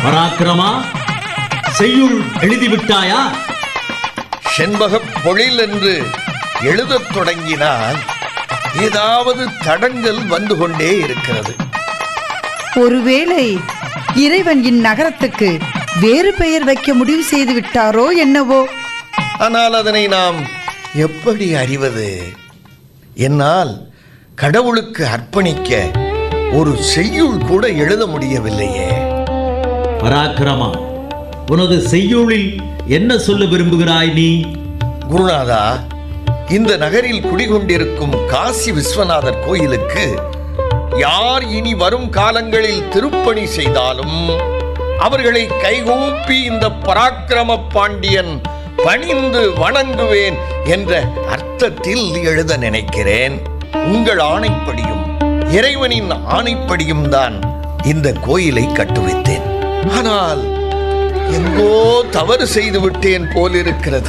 பராக்கிரமா செய்யுள் எழுதிவிட்டாயா செண்பகப் பொழில் என்று எழுதத் தொடங்கினால் ஏதாவது தடங்கல் வந்து கொண்டே இருக்கிறது ஒருவேளை இறைவன் இந்நகரத்துக்கு வேறு பெயர் வைக்க முடிவு செய்து விட்டாரோ என்னவோ ஆனால் அதனை நாம் எப்படி அறிவது என்னால் கடவுளுக்கு அர்ப்பணிக்க ஒரு செய்யுள் கூட எழுத முடியவில்லையே பராக்கிரமா உனது செய்யுளில் என்ன சொல்ல விரும்புகிறாய் நீ குருநாதா இந்த நகரில் குடிகொண்டிருக்கும் காசி விஸ்வநாதர் கோயிலுக்கு யார் இனி வரும் காலங்களில் திருப்பணி செய்தாலும் அவர்களை கைகூப்பி இந்த பராக்கிரம பாண்டியன் பணிந்து வணங்குவேன் என்ற அர்த்தத்தில் எழுத நினைக்கிறேன் உங்கள் ஆணைப்படியும் இறைவனின் ஆணைப்படியும் தான் இந்த கோயிலை கட்டுவித்தேன் ஆனால் எங்கோ தவறு செய்து விட்டேன் போலிருக்கிறது